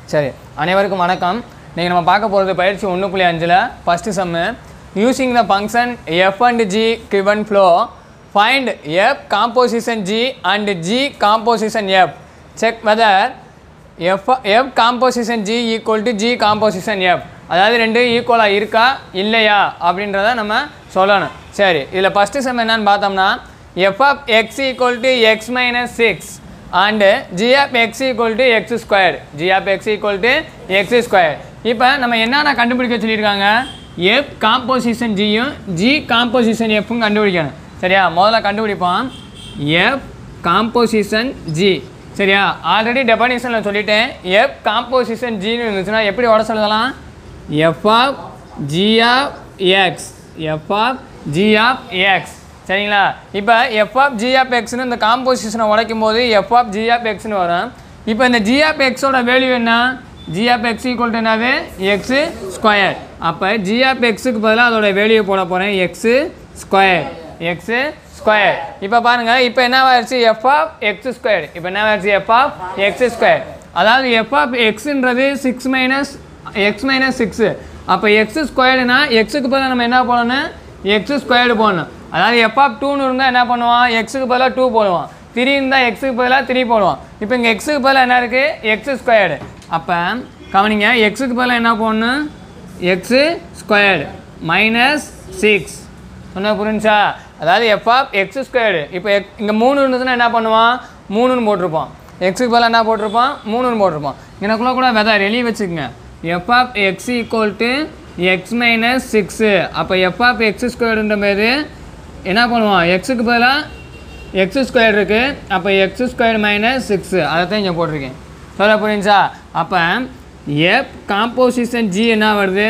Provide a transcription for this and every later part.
சரி அனைவருக்கும் வணக்கம் நீங்கள் நம்ம பார்க்க போகிறது பயிற்சி ஒன்று புள்ளி அஞ்சில் first sum using the function F and G given below find F composition G and G composition F check whether F F composition G equal to G composition F அதாவது ரெண்டு ஈக்குவலாக இருக்கா இல்லையா அப்படின்றத நம்ம சொல்லணும் சரி இதில் ஃபஸ்ட்டு சம் என்னன்னு பார்த்தோம்னா F of X equal to X minus six and G of X equal to X square G of X equal to X square இப்போ நம்ம என்னென்ன கண்டுபிடிக்க சொல்லியிருக்காங்க எஃப் காம்போசிஷன் ஜியும் ஜி காம்போசிஷன் எஃப்பும் கண்டுபிடிக்கணும் சரியா முதல்ல கண்டுபிடிப்போம் எஃப் காம்போசிஷன் ஜி சரியா ஆல்ரெடி டெபனிஷனில் சொல்லிட்டேன் எஃப் காம்போசிஷன் ஜின்னு இருந்துச்சுன்னா எப்படி உட சொல்லலாம் F of G of X F of G of X சரிங்களா இப்போ எஃப் ஆஃப் ஜி ஆஃப் எக்ஸ்னு இந்த காம்போசிஷனை உடைக்கும் போது எஃப் ஆஃப் ஜி ஆஃப் எக்ஸ்னு வரும் இப்போ இந்த ஜி ஆஃப் எக்ஸோட வேல்யூ என்ன G of X equal to என்னது எக்ஸு ஸ்கொயர் அப்போ ஜி ஆஃப் எக்ஸுக்கு பதிலாக அதோட வேல்யூ போட போகிறேன் எக்ஸு ஸ்கொயர் எக்ஸு ஸ்கொயர் இப்போ பாருங்கள் இப்போ என்ன ஆயிடுச்சு எஃப் ஆஃப் எக்ஸ் ஸ்கொயர் இப்போ என்ன ஆயிடுச்சு எஃப் ஆஃப் எக்ஸ் ஸ்கொயர் அதாவது எஃப் ஆஃப் எக்ஸுன்றது six minus X minus six அப்போ எக்ஸ் ஸ்கொயர்டுனா எக்ஸுக்கு பதிலாக நம்ம என்ன பண்ணணும் எக்ஸ் ஸ்கொயர்டு போடணும் அதாவது எஃப் ஆஃப் டூன்னு இருந்தால் என்ன பண்ணுவான் எக்ஸுக்கு பதிலாக டூ போடுவான் த்ரீ இருந்தால் எக்ஸுக்கு பதிலாக த்ரீ போடுவான் இப்போ இங்கே எக்ஸுக்கு பதிலாக என்ன இருக்குது எக்ஸ் ஸ்கொயர்டு அப்போ கவனிங்க எக்ஸுக்கு பதிலாக என்ன போடணும் எக்ஸு ஸ்கொயர்டு மைனஸ் சிக்ஸ் சொன்ன புரிஞ்சா அதாவது எஃப் ஆஃப் எக்ஸ் ஸ்கொயர்டு இப்போ எக் இங்கே மூணு இருந்ததுன்னா என்ன பண்ணுவான் மூணுன்னு போட்டிருப்பான் எக்ஸுக்கு பதிலாக என்ன போட்டிருப்பான் மூணுன்னு போட்டிருப்பான் எனக்குள்ளே கூட வெதை எழுதி வச்சுக்கோங்க F of X equal to X minus six அப்போ எஃப் ஆஃப் எக்ஸ் ஸ்கொயர்டுன்ற மாரி என்ன பண்ணுவான் எக்ஸுக்கு பதிலாக எக்ஸ் ஸ்கொயர் இருக்குது அப்போ எக்ஸ் ஸ்கொயர் மைனஸ் சிக்ஸு அதை தான் இங்கே போட்டிருக்கேன் சொல்ல புரிஞ்சா அப்போ எஃப் காம்போசிஷன் ஜி என்ன வருது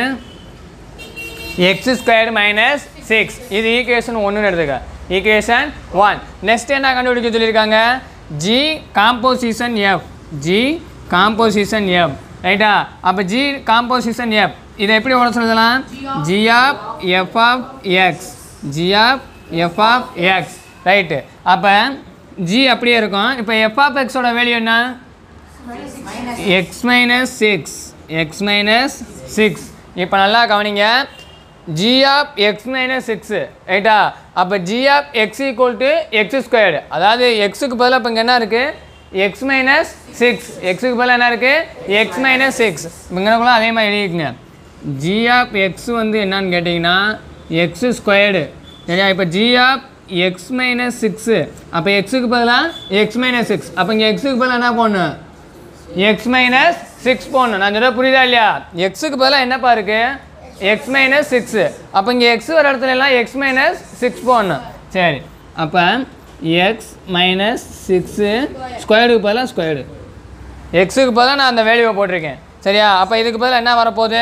எக்ஸ் ஸ்கொயர் மைனஸ் சிக்ஸ் இது ஈக்குவேஷன் ஒன்றுன்னு எடுத்துக்க ஈக்குவேஷன் ஒன் நெக்ஸ்ட் என்ன கண்டுபிடிக்க சொல்லியிருக்காங்க G composition F G composition F ரைட்டா அப்போ ஜி காம்போசிஷன் எஃப் இதை எப்படி உட சொல்லலாம் G of F of X G of F of X right அப்போ ஜி அப்படியே இருக்கும் இப்போ எஃப் ஆஃப் எக்ஸோட வேல்யூ என்ன X minus six X minus six இப்போ நல்லா கவனிங்க G of X minus six ரைட்டா அப்போ G of X equal to X squared அதாவது எக்ஸுக்கு பதிலாக இப்போ இங்கே என்ன இருக்குது எக்ஸ் மைனஸ் சிக்ஸ் எக்ஸுக்கு பதிலாக என்ன இருக்குது எக்ஸ் மைனஸ் சிக்ஸ் இங்கனக்குள்ள அதே மாதிரி எழுதிக்குங்க ஜி ஆஃப் எக்ஸ் வந்து என்னன்னு கேட்டிங்கன்னா எக்ஸ் ஸ்கொயர்டு சரியா இப்போ G of X minus six அப்போ எக்ஸுக்கு பதிலாக எக்ஸ் மைனஸ் சிக்ஸ் அப்போ இங்கே எக்ஸுக்கு பதிலாக என்ன போடணும் எக்ஸ் மைனஸ் சிக்ஸ் போடணும் நான் சொல்ல புரியுதா இல்லையா எக்ஸுக்கு பதிலாக என்னப்பா இருக்கு எக்ஸ் மைனஸ் சிக்ஸு அப்போ இங்கே எக்ஸ் வர இடத்துல எல்லாம் எக்ஸ் மைனஸ் சிக்ஸ் போடணும் சரி அப்போ எக்ஸ் மைனஸ் சிக்ஸு ஸ்கொயர்டுக்கு பதிலாக ஸ்கொயர்டு எக்ஸுக்கு பதிலாக நான் அந்த வேல்யூவை போட்டிருக்கேன் சரியா அப்போ இதுக்கு பதிலாக என்ன வரப்போகுது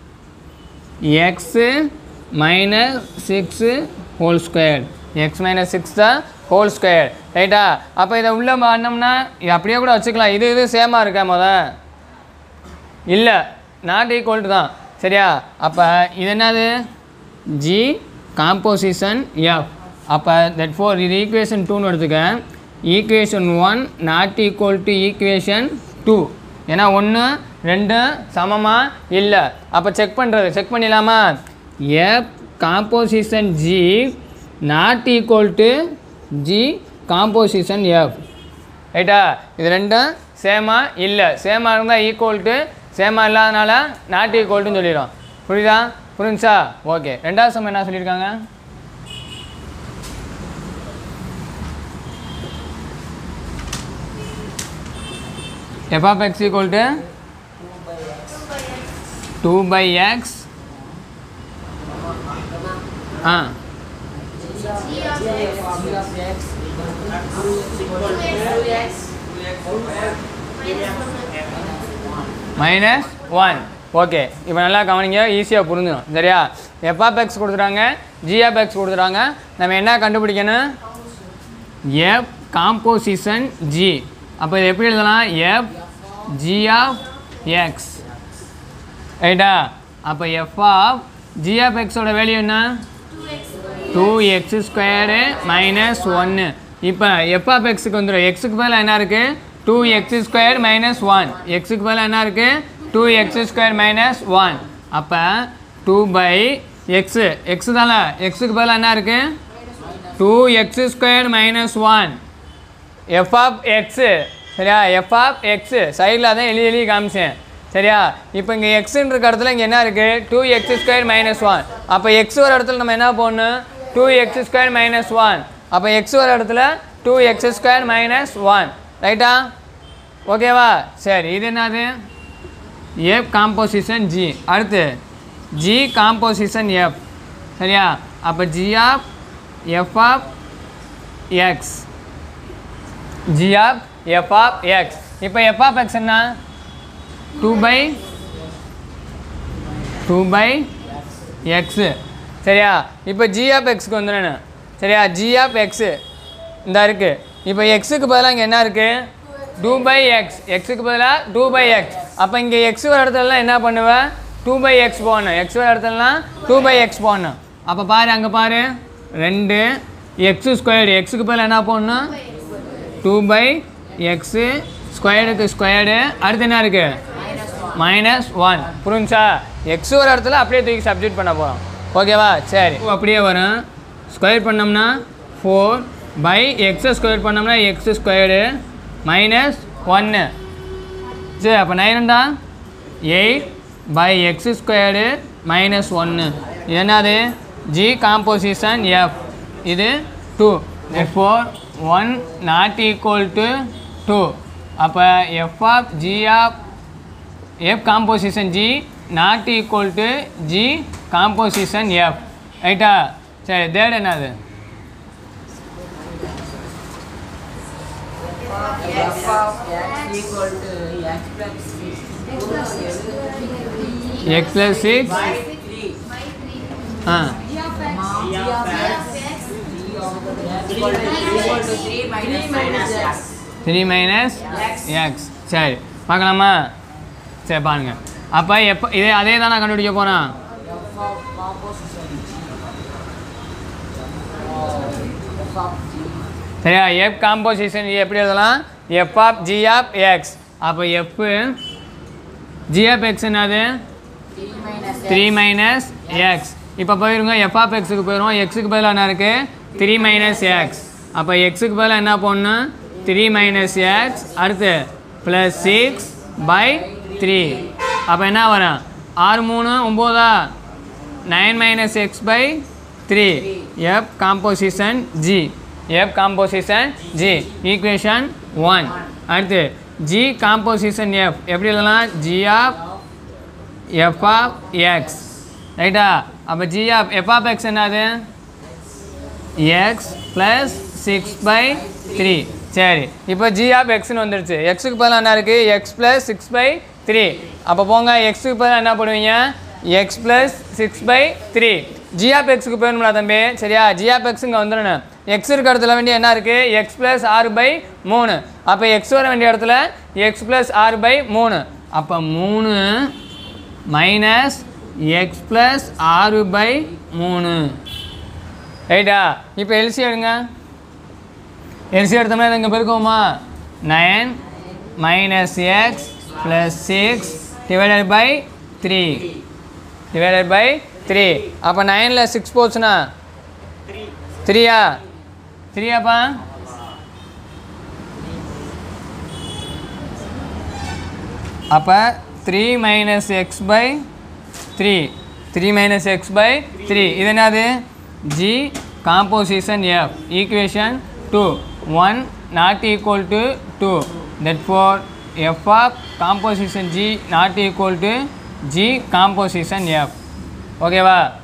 X minus six whole square X minus six தான் ஹோல் ஸ்கொயர் ரைட்டா அப்போ இதை உள்ளே பண்ணோம்னா இது அப்படியே கூட வச்சுக்கலாம் இது இது சேமாக இருக்கா முத இல்லை நாட் ஈக்குவல் தான் சரியா அப்போ இது என்னது ஜி காம்போசிஷன் எஃப் அப்போ தட் ஃபோர் இது ஈக்குவேஷன் டூன்னு எடுத்துக்க equation one not equal to equation two ஏன்னா ஒன்று ரெண்டு சமமாக இல்லை அப்போ செக் பண்ணுறது செக் பண்ணிடலாமா f composition G not equal to G composition F ரைட்டா இது ரெண்டும் சேமாக இல்லை சேமாக இருந்தால் ஈக்குவல் டு சேமாக இல்லாதனால நாட் ஈக்குவல்ட்டுன்னு சொல்லிடும் புரியுதா புரிஞ்சா ஓகே ரெண்டாவது சம் என்ன சொல்லியிருக்காங்க f of X equal to two by x ஆ மைனஸ் ஒன் ஓகே இப்போ நல்லா கவனிங்க ஈஸியாக புரிஞ்சிடும் சரியா எஃப்ஆப் எக்ஸ் கொடுத்துட்டாங்க ஜிஆப் எக்ஸ் கொடுத்துட்டாங்க நம்ம என்ன கண்டுபிடிக்கணும் எஃப் காம்போசிஷன் ஜி அப்போ இது எப்படி எழுதலாம் எஃப் ஜி ஆஃப் எக்ஸ் ரைட்டா அப்போ எஃப் ஆஃப் ஜி ஆஃப் எக்ஸோட வேல்யூ என்ன டூ எக்ஸ் ஸ்கொயரு மைனஸ் ஒன்று இப்போ எஃப் ஆஃப் எக்ஸுக்கு வந்துடும் எக்ஸுக்கு பதிலாக என்ன இருக்குது two x square minus one எக்ஸுக்கு பதிலாக என்ன இருக்குது two x square minus one அப்போ டூ பை எக்ஸு எக்ஸு தானே எக்ஸுக்கு பதிலாக என்ன இருக்குது two x square minus one f of x சரியா எஃப் ஆஃப் எக்ஸு சைடில் தான் எழுதி எழுதி காமிச்சேன் சரியா இப்போ இங்கே எக்ஸுன்ற இடத்துல இங்கே என்ன இருக்குது two x square minus one அப்போ எக்ஸ் வர இடத்துல நம்ம என்ன போடணும் two x square minus one அப்போ எக்ஸ் வர இடத்துல two x square minus one ரைட்டா ஓகேவா சரி இது என்னது எஃப் காம்போசிஷன் ஜி அடுத்து ஜி காம்போசிஷன் எஃப் சரியா அப்போ G of F of X G of F of x இப்போ எஃப் ஆஃப் எக்ஸ் என்ன two by two by x சரியா இப்போ ஜி ஆஃப் எக்ஸுக்கு வந்துடுறேன் சரியா ஜி ஆஃப் எக்ஸு இந்த இருக்குது இப்போ எக்ஸுக்கு பதிலாக இங்கே என்ன இருக்குது டூ பை எக்ஸ் எக்ஸுக்கு பதிலாக டூ பை எக்ஸ் அப்போ இங்கே எக்ஸ் வர இடத்துலலாம் என்ன பண்ணுவேன் டூ பை எக்ஸ் போடணும் எக்ஸ் வர இடத்துலலாம் டூ பை எக்ஸ் போடணும் அப்போ பாரு அங்கே பாரு ரெண்டு எக்ஸு ஸ்கொயர்டு எக்ஸுக்கு பதிலாக என்ன போடணும் டூ பை எக்ஸு ஸ்கொயர்டுக்கு ஸ்கொயர்டு அடுத்து என்ன இருக்குது மைனஸ் ஒன் புரிஞ்சா எக்ஸ் ஒரு இடத்துல அப்படியே தூக்கி சப்ஜெக்ட் பண்ண போகிறோம் ஓகேவா சரி அப்படியே வரும் ஸ்கொயர் பண்ணோம்னா ஃபோர் பை எக்ஸை ஸ்கொயர் பண்ணோம்னா எக்ஸ் ஸ்கொயர்டு மைனஸ் ஒன்று சரி அப்போ நைன்டா eight by x squared minus ஒன்று என்னது ஜி காம்போசிஷன் எஃப் இது two for one not equal to two அப்போ F of G of f composition G not equal to G composition F ரைட்டா சரி தேர்ட் என்னது f of x equal to x plus 6 x plus six by 3 ஆ g of x equal to equal to 3 minus minus x three minus X. X சரி பார்க்கலாமா சரி பாருங்க அப்போ எப்போ இதே அதே தான் நான் கண்டுபிடிக்க போகிறேன் f of composition g f of g சரியா எஃப் காம்போசிஷன் எப்படி எழுதலாம் f of G of x அப்போ எஃப் ஜி ஆஃப் எக்ஸ் என்னது 3 minus த்ரீ மைனஸ் எக்ஸ் இப்போ போயிருங்க எஃப் ஆஃப் எக்ஸுக்கு போயிடுவோம் எக்ஸுக்கு பதிலாக என்ன இருக்குது த்ரீ மைனஸ் எக்ஸ் அப்போ எக்ஸுக்கு பதிலாக என்ன போடணும் த்ரீ மைனஸ் எக்ஸ் அடுத்து ப்ளஸ் சிக்ஸ் பை த்ரீ அப்போ என்ன வரும் ஆறு மூணு ஒம்போதா nine minus x by three f composition g f composition g equation one அடுத்து ஜி காம்போசிஷன் எஃப் எப்படி எழுதலாம் g of F of x ரைட்டா அப்போ G of F of x என்னது x plus six by three சரி இப்போ G of எக்ஸ்னு வந்துருச்சு எக்ஸுக்கு பதிலாக என்ன இருக்குது x plus six by three அப்போ போங்க எக்ஸுக்கு பதிலாக என்ன பண்ணுவீங்க x plus six by three g of எக்ஸுக்கு போயிடணும்ல தம்பி சரியா ஜி ஆஃப் எக்ஸ் இங்கே வந்துடணும் எக்ஸ் இருக்க இடத்துல வேண்டிய என்ன இருக்குது எக்ஸ் ப்ளஸ் ஆறு பை மூணு அப்போ எக்ஸ் வர வேண்டிய இடத்துல எக்ஸ் ப்ளஸ் ஆறு பை மூணு அப்போ மூணு மைனஸ் எக்ஸ் ப்ளஸ் ஆறு பை மூணு ரைட்டா இப்போ எல்சி எடுங்க எல்சி எடுத்தோம்னா இது இங்கே பெருக்குவோமா nine minus x plus six divided by three divided by three அப்போ நைனில் சிக்ஸ் போச்சுன்னா த்ரீயா த்ரீயாப்பா அப்போ three minus x by three three minus x by three இது என்னது G composition F equation two one not equal to two that four F of composition G not equal to G composition F ஓகேவா